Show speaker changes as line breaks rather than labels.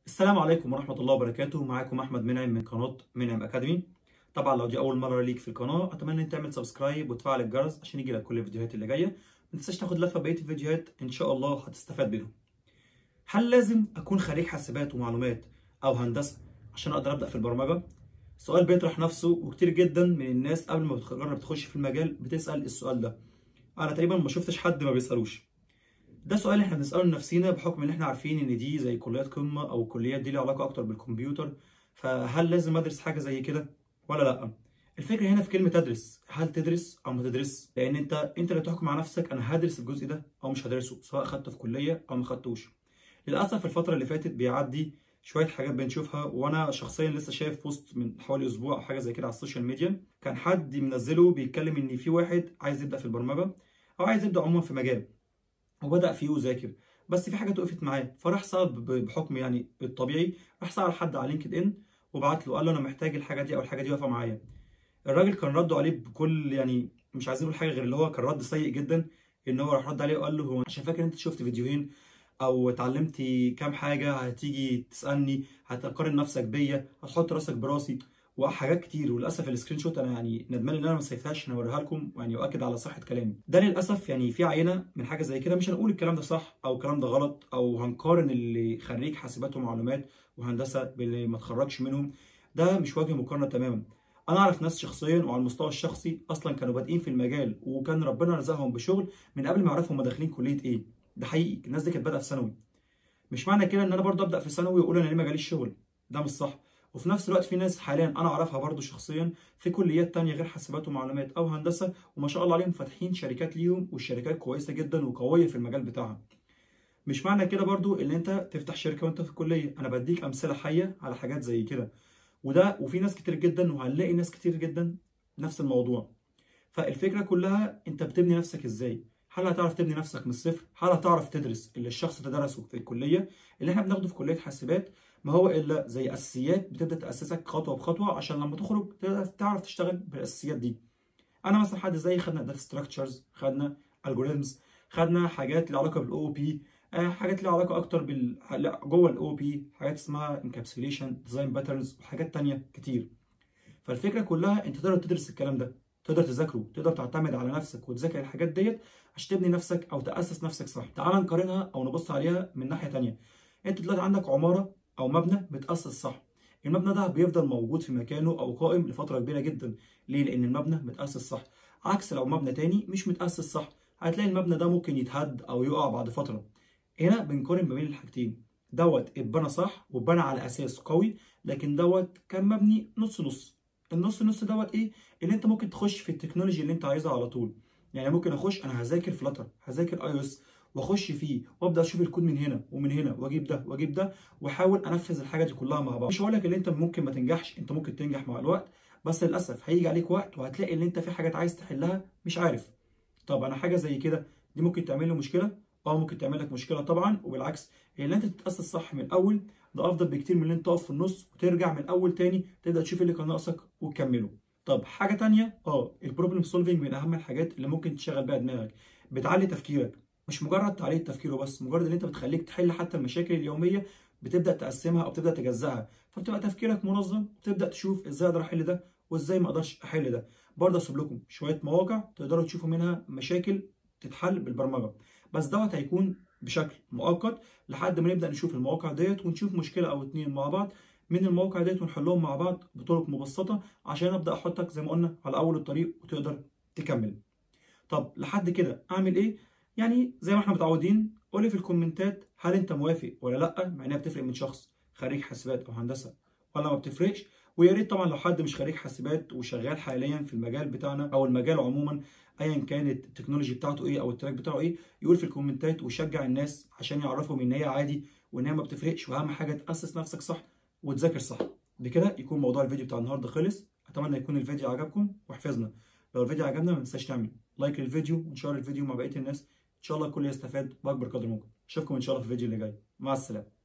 السلام عليكم ورحمة الله وبركاته معاكم أحمد منعم من قناة منعم أكاديمي طبعا لو دي أول مرة ليك في القناة أتمنى إن تعمل سبسكرايب وتفعل الجرس عشان يجيلك كل الفيديوهات اللي جاية ما تنساش تاخد لفة بقية الفيديوهات إن شاء الله هتستفاد منهم هل لازم أكون خريج حاسبات ومعلومات أو هندسة عشان أقدر أبدأ في البرمجة؟ سؤال بيطرح نفسه وكتير جدا من الناس قبل ما بتجرب تخش في المجال بتسأل السؤال ده أنا تقريبا ما شفتش حد ما بيسألوش ده سؤال احنا بنسأله لنفسينا بحكم ان احنا عارفين ان دي زي كليات قمة او كليات دي ليها علاقة اكتر بالكمبيوتر فهل لازم ادرس حاجة زي كده ولا لا الفكرة هنا في كلمة تدرس هل تدرس او ما تدرس لان انت انت اللي تحكم على نفسك انا هدرس الجزء ده او مش هدرسه سواء خدته في كلية او ما خدتوش للاسف الفترة اللي فاتت بيعدي شوية حاجات بنشوفها وانا شخصيا لسه شايف بوست من حوالي اسبوع او حاجة زي كده على السوشيال ميديا كان حد منزله بيتكلم ان في واحد عايز يبدأ في البرمجة او عايز يبدأ عموما في مجال وبدأ فيه وذاكر بس في حاجات وقفت معاه فراح سأل بحكم يعني الطبيعي راح سأل حد على لينكد ان وبعت له قال له انا محتاج الحاجه دي او الحاجه دي واقفه معايا الراجل كان رده عليه بكل يعني مش عايزين نقول حاجه غير اللي هو كان رد سيء جدا ان هو راح رد عليه وقال له هو عشان فاكر انت شفت فيديوهين او اتعلمت كام حاجه هتيجي تسالني هتقارن نفسك بيا هتحط راسك براسي وحاجات كتير وللاسف السكرين شوت انا يعني ندمان ان انا ما سيفتهاش عشان اوريها لكم يعني واكد على صحه كلامي ده للاسف يعني في عينه من حاجه زي كده مش هنقول الكلام ده صح او الكلام ده غلط او هنقارن اللي خريج حاسبات ومعلومات وهندسه باللي ما اتخرجش منهم ده مش وجه مقارنه تماما انا اعرف ناس شخصيا وعلى المستوى الشخصي اصلا كانوا بادئين في المجال وكان ربنا رزقهم بشغل من قبل ما يعرفوا هم داخلين كليه ايه ده حقيقي الناس دي كانت بادئه في ثانوي مش معنى كده ان انا برضه ابدا في ثانوي واقول انا ليه ما جاليش شغل ده مش صح وفي نفس الوقت في ناس حاليا انا اعرفها برضو شخصيا في كليات تانية غير حاسبات ومعلومات او هندسه وما شاء الله عليهم فاتحين شركات ليهم والشركات كويسه جدا وقويه في المجال بتاعها مش معنى كده برضو ان انت تفتح شركه وانت في الكليه انا بديك امثله حيه على حاجات زي كده وده وفي ناس كتير جدا وهنلاقي ناس كتير جدا نفس الموضوع فالفكره كلها انت بتبني نفسك ازاي هل هتعرف تبني نفسك من الصفر هل هتعرف تدرس اللي الشخص ده درسه في الكليه اللي احنا بناخده في كليه حاسبات ما هو الا زي اساسيات بتبدا تاسسك خطوه بخطوه عشان لما تخرج تعرف تشتغل بالاساسيات دي انا مثلا حد زي خدنا داتا ستراكشرز خدنا الجوريزمز خدنا حاجات لها علاقه بالاو بي حاجات لها علاقه اكتر بال جوه الاو بي حاجات اسمها انكابسوليشن ديزاين باترنز وحاجات تانية كتير فالفكره كلها انت تقدر تدرس الكلام ده تقدر تذاكره تقدر تعتمد على نفسك وتذاكر الحاجات ديت عشان تبني نفسك او تاسس نفسك صح تعال نقارنها او نبص عليها من ناحيه تانية انت دلوقتي عندك عماره او مبنى متاسس صح المبنى ده بيفضل موجود في مكانه او قائم لفتره كبيره جدا ليه لان المبنى متاسس صح عكس لو مبنى تاني مش متاسس صح هتلاقي المبنى ده ممكن يتهد او يقع بعد فتره هنا بنقارن ما بين الحاجتين دوت اتبنى صح واتبنى على اساس قوي لكن دوت كان مبني نص نص النص نص دوت ايه اللي انت ممكن تخش في التكنولوجي اللي انت عايزها على طول يعني ممكن اخش انا هذاكر فلاتر هذاكر اي او اس واخش فيه وابدا اشوف الكود من هنا ومن هنا واجيب ده واجيب ده واحاول انفذ الحاجه دي كلها مع بعض مش هقول لك ان انت ممكن ما تنجحش انت ممكن تنجح مع الوقت بس للاسف هيجي عليك وقت وهتلاقي ان انت في حاجات عايز تحلها مش عارف طب انا حاجه زي كده دي ممكن تعمل لي مشكله اه ممكن تعمل لك مشكله طبعا وبالعكس ان انت تتاسس صح من الاول ده افضل بكتير من ان انت تقف في النص وترجع من الاول تاني تبدا تشوف اللي كان ناقصك وتكمله طب حاجه تانية اه البروبلم سولفنج من اهم الحاجات اللي ممكن تشغل بيها دماغك بتعلي تفكيرك مش مجرد تعليق تفكيره بس مجرد ان انت بتخليك تحل حتى المشاكل اليوميه بتبدا تقسمها او تبدا تجزأها فبتبقى تفكيرك منظم وتبدا تشوف ازاي اقدر احل ده وازاي ما اقدرش احل ده برضه اسيب لكم شويه مواقع تقدروا تشوفوا منها مشاكل تتحل بالبرمجه بس دوت هيكون بشكل مؤقت لحد ما نبدا نشوف المواقع ديت ونشوف مشكله او اتنين مع بعض من المواقع ديت ونحلهم مع بعض بطرق مبسطه عشان ابدا احطك زي ما قلنا على اول الطريق وتقدر تكمل طب لحد كده اعمل ايه يعني زي ما احنا متعودين قولي في الكومنتات هل انت موافق ولا لا مع انها بتفرق من شخص خريج حاسبات او هندسه ولا ما بتفرقش ويا ريت طبعا لو حد مش خريج حاسبات وشغال حاليا في المجال بتاعنا او المجال عموما ايا كانت التكنولوجي بتاعته ايه او التراك بتاعه ايه يقول في الكومنتات ويشجع الناس عشان يعرفهم ان هي عادي وان هي ما بتفرقش واهم حاجه تاسس نفسك صح وتذاكر صح بكده يكون موضوع الفيديو بتاع النهارده خلص اتمنى يكون الفيديو عجبكم وحفظنا لو الفيديو عجبنا ما تنساش تعمل لايك للفيديو ونشير الفيديو مع بقيه الناس ان شاء الله الكل يستفاد باكبر قدر ممكن اشوفكم ان شاء الله في الفيديو اللي جاي مع السلامه